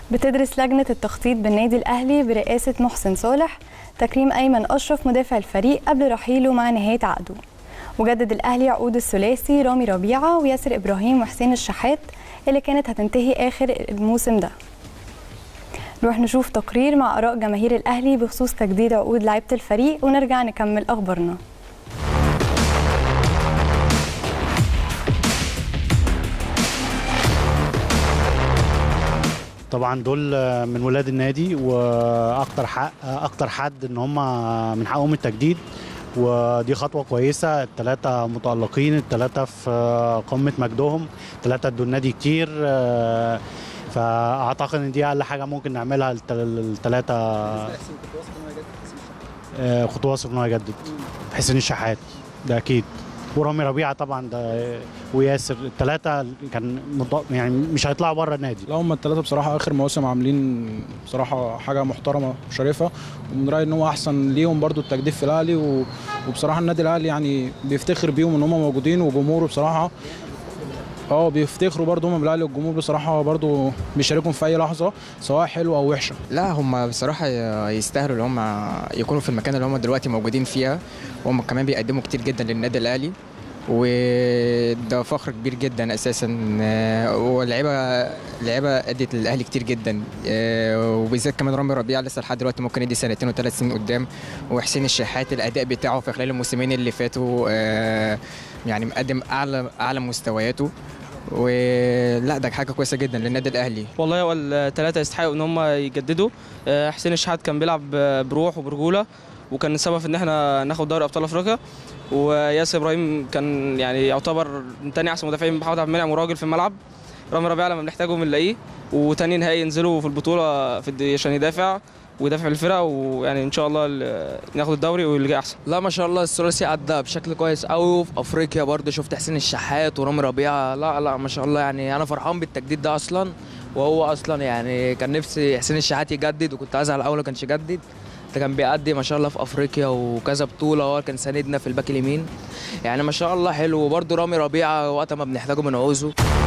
بتدرس لجنة التخطيط بالنادي الأهلي برئاسة محسن صالح تكريم أيمن أشرف مدافع الفريق قبل رحيله مع نهاية عقده وجدد الأهلي عقود الثلاثي رامي ربيعة وياسر إبراهيم وحسين الشحات اللي كانت هتنتهي آخر الموسم ده نروح نشوف تقرير مع آراء جماهير الأهلي بخصوص تجديد عقود لعيبة الفريق ونرجع نكمل أخبارنا طبعا دول من ولاد النادي واكتر حق اكتر حد ان هم من حقهم التجديد ودي خطوه كويسه الثلاثه متالقين الثلاثه في قمه مجدهم الثلاثه ادوا النادي كتير فاعتقد ان دي اقل حاجه ممكن نعملها الثلاثه كنت واثق ان هو يجدد حسين الشحات ده اكيد ورامي ربيعه طبعا ده وياسر الثلاثه كان يعني مش هيطلعوا بره النادي لا هم الثلاثه بصراحه اخر مواسم عاملين بصراحه حاجه محترمه وشريفه ومن رايي ان هو احسن ليهم برده التجديد في الاهلي وبصراحه النادي الاهلي يعني بيفتخر بيهم ان هم موجودين وجمهوره بصراحه اه بيفتخروا برضه هم بالاهلي والجمهور بصراحه برضه بيشاركهم في اي لحظه سواء حلوه او وحشه لا هم بصراحه يستاهلوا ان هم يكونوا في المكان اللي هم دلوقتي موجودين فيها وهم كمان بيقدموا كتير جدا للنادي الاهلي وده فخر كبير جدا اساسا واللعيبه اللعيبه ادت للاهلي كتير جدا وبالذات كمان رامي ربيعه لسه لحد دلوقتي ممكن يدي سنتين وثلاث سنين قدام وحسين الشحات الاداء بتاعه في خلال الموسمين اللي فاتوا يعني مقدم اعلى اعلى مستوياته ولا ده حاجه كويسه جدا للنادي الاهلي والله هو الثلاثه يستحقوا ان هم يجددوا حسين الشحات كان بيلعب بروح وبرجوله وكان السبب في ان احنا ناخد دوري ابطال افريقيا وياسر ابراهيم كان يعني يعتبر تاني احسن مدافعين محمد عبد المنعم وراجل في الملعب رامي ربيعه لما بنحتاجه بنلاقيه وتاني نهائي ينزلوا في البطوله في عشان يدافع ويدافع الفرقه ويعني ان شاء الله ناخد الدوري واللي جاي احسن لا ما شاء الله الثلاثي ادى بشكل كويس قوي في افريقيا برضه شفت حسين الشحات ورامي ربيعه لا لا ما شاء الله يعني انا فرحان بالتجديد ده اصلا وهو اصلا يعني كان نفسي حسين الشحات يجدد وكنت ازعل الاول ما كانش يجدد ده كان بيأدي ما شاء الله في افريقيا وكذا بطوله هو كان ساندنا في الباك اليمين يعني ما شاء الله حلو وبرده رامي ربيعه وقت ما بنحتاجه بنعوزه